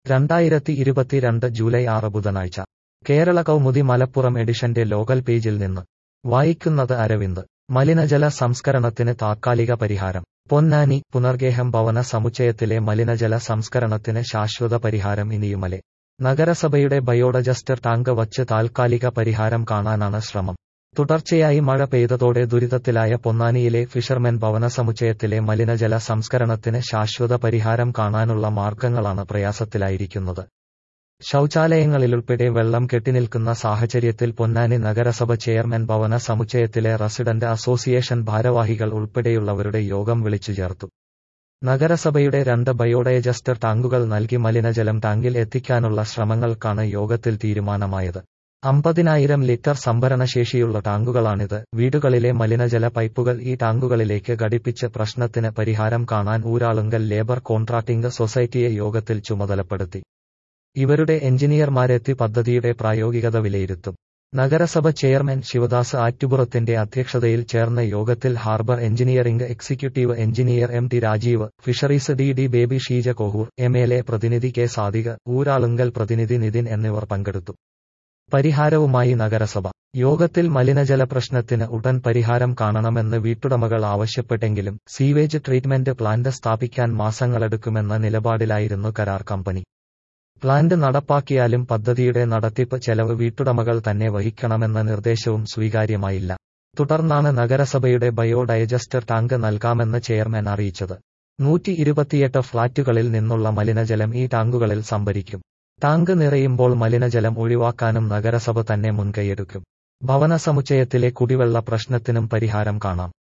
രണ്ടായിരത്തി ഇരുപത്തിരണ്ട് ജൂലൈ ആറ് ബുധനാഴ്ച കേരള കൗമുദി മലപ്പുറം എഡിഷന്റെ ലോകൽ പേജിൽ നിന്ന് വായിക്കുന്നത് അരവിന്ദ് മലിനജല സംസ്കരണത്തിന് താത്കാലിക പരിഹാരം പൊന്നാനി പുനർഗേഹം ഭവന സമുച്ചയത്തിലെ മലിനജല സംസ്കരണത്തിന് ശാശ്വത പരിഹാരം ഇനിയുമലെ നഗരസഭയുടെ ബയോഡജസ്റ്റർ ടാങ്ക് വച്ച് താൽക്കാലിക പരിഹാരം കാണാനാണ് ശ്രമം തുടർച്ചയായി മഴ പെയ്തതോടെ ദുരിതത്തിലായ പൊന്നാനിയിലെ ഫിഷർമെൻ ഭവന സമുച്ചയത്തിലെ മലിനജല സംസ്കരണത്തിന് ശാശ്വത പരിഹാരം കാണാനുള്ള മാർഗങ്ങളാണ് പ്രയാസത്തിലായിരിക്കുന്നത് ശൗചാലയങ്ങളിലുൾപ്പെടെ വെള്ളം കെട്ടിനിൽക്കുന്ന സാഹചര്യത്തിൽ പൊന്നാനി നഗരസഭ ചെയർമാൻ ഭവന സമുച്ചയത്തിലെ റസിഡന്റ് അസോസിയേഷൻ ഭാരവാഹികൾ ഉൾപ്പെടെയുള്ളവരുടെ യോഗം വിളിച്ചു ചേർത്തു നഗരസഭയുടെ രണ്ട് ബയോഡൈജസ്റ്റർ ടാങ്കുകൾ നൽകി മലിനജലം ടാങ്കിൽ എത്തിക്കാനുള്ള ശ്രമങ്ങൾക്കാണ് യോഗത്തിൽ തീരുമാനമായത് അമ്പതിനായിരം ലിറ്റർ സംഭരണശേഷിയുള്ള ടാങ്കുകളാണിത് വീടുകളിലെ മലിനജല പൈപ്പുകൾ ഈ ടാങ്കുകളിലേക്ക് ഘടിപ്പിച്ച് പ്രശ്നത്തിന് പരിഹാരം കാണാൻ ഊരാളുങ്കൽ ലേബർ കോൺട്രാക്ടിംഗ് സൊസൈറ്റിയെ യോഗത്തിൽ ചുമതലപ്പെടുത്തി ഇവരുടെ എഞ്ചിനീയർമാരെത്തി പദ്ധതിയുടെ പ്രായോഗികത വിലയിരുത്തും നഗരസഭ ചെയർമാൻ ശിവദാസ് ആറ്റുപുറത്തിന്റെ അധ്യക്ഷതയിൽ ചേർന്ന യോഗത്തിൽ harbour engineering executive engineer M T Rajeev fisheries D D Baby Sheeja Kohoor M L A പ്രതിനിധി കെ സാദിഖ് ഊരാളുങ്കൽ പ്രതിനിധി നിതിൻ എന്നിവർ പങ്കെടുത്തു പരിഹാരവുമായി നഗരസഭ യോഗത്തിൽ മലിനജല പ്രശ്നത്തിന് ഉടൻ പരിഹാരം കാണണമെന്ന് വീട്ടുടമകൾ ആവശ്യപ്പെട്ടെങ്കിലും സീവേജ് ട്രീറ്റ്മെന്റ് പ്ലാന്റ് സ്ഥാപിക്കാൻ മാസങ്ങളെടുക്കുമെന്ന നിലപാടിലായിരുന്നു കരാർ കമ്പനി പ്ലാന്റ് നടപ്പാക്കിയാലും പദ്ധതിയുടെ നടത്തിപ്പ് ചെലവ് വീട്ടുടമകൾ തന്നെ വഹിക്കണമെന്ന നിർദ്ദേശവും സ്വീകാര്യമായില്ല തുടർന്നാണ് നഗരസഭയുടെ ബയോഡൈജസ്റ്റർ ടാങ്ക് നൽകാമെന്ന് ചെയർമാൻ അറിയിച്ചത് നൂറ്റി ഇരുപത്തിയെട്ട് ഫ്ളാറ്റുകളിൽ നിന്നുള്ള മലിനജലം ഈ ടാങ്കുകളിൽ സംഭരിക്കും ടാങ്ക് നിറയുമ്പോൾ മലിനജലം ഒഴിവാക്കാനും നഗരസഭ തന്നെ മുൻകൈയെടുക്കും ഭവന സമുച്ചയത്തിലെ കുടിവെള്ള പ്രശ്നത്തിനും പരിഹാരം കാണാം